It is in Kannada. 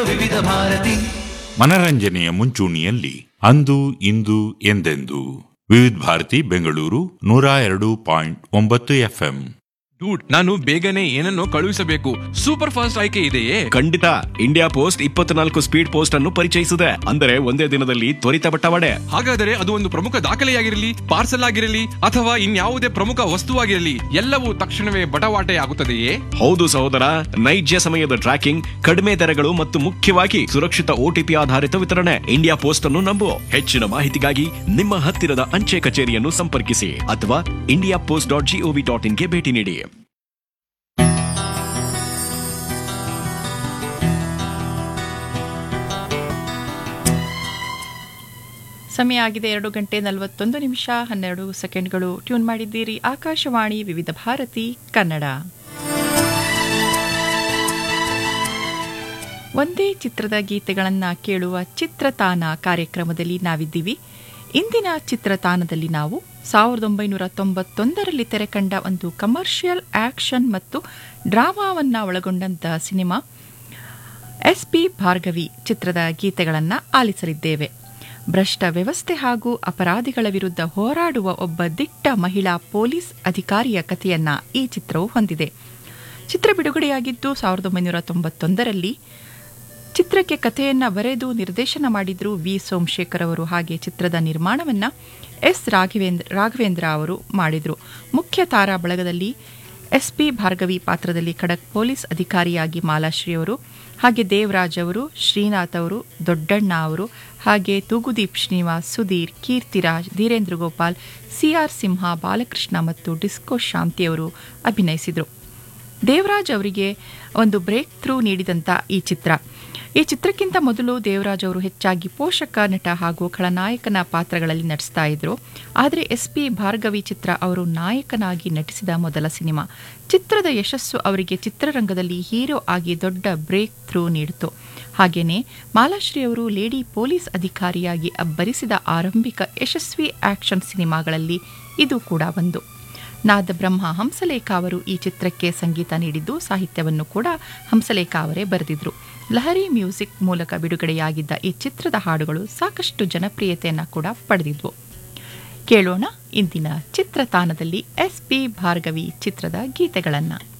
ವಿವಿಧ ಭಾರತಿ ಮನರಂಜನೆಯ ಮುಂಚೂಣಿಯಲ್ಲಿ ಅಂದು ಇಂದು ಎಂದೆಂದು ವಿವಿಧ ಭಾರತಿ ಬೆಂಗಳೂರು ನೂರ ಎರಡು ಪಾಯಿಂಟ್ ಒಂಬತ್ತು ಎಫ್ಎಂ ಡೂಡ್ ನಾನು ಬೇಗನೆ ಏನನ್ನೋ ಕಳುಹಿಸಬೇಕು ಸೂಪರ್ ಫಾಸ್ಟ್ ಆಯ್ಕೆ ಇದೆಯೇ ಖಂಡಿತ ಇಂಡಿಯಾ ಪೋಸ್ಟ್ ಇಪ್ಪತ್ನಾಲ್ಕು ಸ್ಪೀಡ್ ಪೋಸ್ಟ್ ಅನ್ನು ಪರಿಚಯಿಸಿದೆ ಅಂದರೆ ಒಂದೇ ದಿನದಲ್ಲಿ ತ್ವರಿತ ಬಟ್ಟವಾಡೆ ಹಾಗಾದರೆ ಅದು ಒಂದು ಪ್ರಮುಖ ದಾಖಲೆಯಾಗಿರಲಿ ಪಾರ್ಸಲ್ ಆಗಿರಲಿ ಅಥವಾ ಇನ್ಯಾವುದೇ ಪ್ರಮುಖ ವಸ್ತುವಾಗಿರಲಿ ಎಲ್ಲವೂ ತಕ್ಷಣವೇ ಬಟವಾಟೆ ಆಗುತ್ತದೆಯೇ ಹೌದು ಸಹೋದರ ನೈಜ ಸಮಯದ ಟ್ರ್ಯಾಕಿಂಗ್ ಕಡಿಮೆ ದರಗಳು ಮತ್ತು ಮುಖ್ಯವಾಗಿ ಸುರಕ್ಷಿತ ಓಟಿಪಿ ಆಧಾರಿತ ವಿತರಣೆ ಇಂಡಿಯಾ ಪೋಸ್ಟ್ ಅನ್ನು ನಂಬು ಹೆಚ್ಚಿನ ಮಾಹಿತಿಗಾಗಿ ನಿಮ್ಮ ಹತ್ತಿರದ ಅಂಚೆ ಕಚೇರಿಯನ್ನು ಸಂಪರ್ಕಿಸಿ ಅಥವಾ India Post dot G O V dot ಇನ್ಗೆ ಭೇಟಿ ನೀಡಿ ಸಮಯ ಆಗಿದೆ ಎರಡು ಗಂಟೆ ನಲವತ್ತೊಂದು ನಿಮಿಷ ಹನ್ನೆರಡು ಸೆಕೆಂಡ್ಗಳು ಟ್ಯೂನ್ ಮಾಡಿದ್ದೀರಿ ಆಕಾಶವಾಣಿ ವಿವಿಧ ಭಾರತಿ ಕನ್ನಡ ಒಂದೇ ಚಿತ್ರದ ಗೀತೆಗಳನ್ನು ಕೇಳುವ ಚಿತ್ರತಾನ ಕಾರ್ಯಕ್ರಮದಲ್ಲಿ ನಾವಿದ್ದೀವಿ ಇಂದಿನ ಚಿತ್ರತಾನದಲ್ಲಿ ನಾವು ಸಾವಿರದ ಒಂಬೈನೂರ ತೊಂಬತ್ತೊಂದರಲ್ಲಿ ತೆರೆಕಂಡ ಒಂದು ಕಮರ್ಷಿಯಲ್ ಆಕ್ಷನ್ ಮತ್ತು ಡ್ರಾಮಾವನ್ನು ಒಳಗೊಂಡಂತಹ ಸಿನಿಮಾ ಎಸ್ ಪಿ ಭಾರ್ಗವಿ ಚಿತ್ರದ ಗೀತೆಗಳನ್ನು ಆಲಿಸಲಿದ್ದೇವೆ ಭ್ರಷ್ಟ ವ್ಯವಸ್ಥೆ ಹಾಗೂ ಅಪರಾಧಿಗಳ ವಿರುದ್ಧ ಹೋರಾಡುವ ಒಬ್ಬ ದಿಟ್ಟ ಮಹಿಳಾ ಪೊಲೀಸ್ ಅಧಿಕಾರಿಯ ಕಥೆಯನ್ನ ಈ ಚಿತ್ರವು ಹೊಂದಿದೆ ಚಿತ್ರ ಬಿಡುಗಡೆಯಾಗಿದ್ದು ಸಾವಿರದ ಒಂಬೈನೂರ ತೊಂಬತ್ತೊಂದರಲ್ಲಿ ಚಿತ್ರಕ್ಕೆ ಕಥೆಯನ್ನ ಬರೆದು ನಿರ್ದೇಶನ ಮಾಡಿದ್ರು ವಿ ಸೋಮಶೇಖರ್ ಅವರು ಹಾಗೆ ಚಿತ್ರದ ನಿರ್ಮಾಣವನ್ನ ಎಸ್ ರಾಘವೇಂದ್ರ ರಾಘವೇಂದ್ರ ಅವರು ಮಾಡಿದ್ರು ಮುಖ್ಯ ತಾರಾ ಬಳಗದಲ್ಲಿ ಎಸ್ ಪಿ ಭಾರ್ಗವಿ ಪಾತ್ರದಲ್ಲಿ ಖಡಕ್ ಪೊಲೀಸ್ ಅಧಿಕಾರಿಯಾಗಿ ಮಾಲಾಶ್ರೀ ಅವರು ಹಾಗೆ ದೇವರಾಜ್ ಅವರು ಶ್ರೀನಾಥ್ ಅವರು ದೊಡ್ಡಣ್ಣ ಅವರು ಹಾಗೆ ತೂಗುದೀಪ್ ಶ್ರೀನಿವಾಸ್ ಸುಧೀರ್ ಕೀರ್ತಿರಾಜ್ ಧೀರೇಂದ್ರ ಗೋಪಾಲ್ ಸಿಆರ್ ಸಿಂಹ ಬಾಲಕೃಷ್ಣ ಮತ್ತು ಡಿಸ್ಕೋ ಶಾಂತಿ ಅವರು ಅಭಿನಯಿಸಿದರು ದೇವರಾಜ್ ಅವರಿಗೆ ಒಂದು ಬ್ರೇಕ್ ಥ್ರೂ ನೀಡಿದಂಥ ಈ ಚಿತ್ರ ಈ ಚಿತ್ರಕ್ಕಿಂತ ಮೊದಲು ದೇವರಾಜ್ ಅವರು ಹೆಚ್ಚಾಗಿ ಪೋಷಕ ನಟ ಹಾಗೂ ಖಳನಾಯಕನ ಪಾತ್ರಗಳಲ್ಲಿ ನಟಿಸ್ತಾ ಇದ್ರು ಆದರೆ ಎಸ್ ಪಿ ಭಾರ್ಗವಿ ಚಿತ್ರ ಅವರು ನಾಯಕನಾಗಿ ನಟಿಸಿದ ಮೊದಲ ಸಿನಿಮಾ ಚಿತ್ರದ ಯಶಸ್ಸು ಅವರಿಗೆ ಚಿತ್ರರಂಗದಲ್ಲಿ ಹೀರೋ ಆಗಿ ದೊಡ್ಡ ಬ್ರೇಕ್ ಥ್ರೂ ನೀಡಿತು ಹಾಗೇನೆ ಮಾಲಾಶ್ರೀ ಅವರು ಲೇಡಿ ಪೊಲೀಸ್ ಅಧಿಕಾರಿಯಾಗಿ ಅಬ್ಬರಿಸಿದ ಆರಂಭಿಕ ಯಶಸ್ವಿ ಆಕ್ಷನ್ ಸಿನಿಮಾಗಳಲ್ಲಿ ಇದು ಕೂಡ ಒಂದು ನಾದಬ್ರಹ್ಮ ಹಂಸಲೇಖ ಅವರು ಈ ಚಿತ್ರಕ್ಕೆ ಸಂಗೀತ ನೀಡಿದ್ದು ಸಾಹಿತ್ಯವನ್ನು ಕೂಡ ಹಂಸಲೇಖ ಅವರೇ ಬರೆದಿದ್ರು ಲಹರಿ ಮ್ಯೂಸಿಕ್ ಮೂಲಕ ಬಿಡುಗಡೆಯಾಗಿದ್ದ ಈ ಚಿತ್ರದ ಹಾಡುಗಳು ಸಾಕಷ್ಟು ಜನಪ್ರಿಯತೆಯನ್ನು ಕೂಡ ಪಡೆದಿದ್ವು ಕೇಳೋಣ ಇಂದಿನ ಚಿತ್ರತಾನದಲ್ಲಿ ಎಸ್ ಪಿ ಭಾರ್ಗವಿ ಚಿತ್ರದ ಗೀತೆಗಳನ್ನು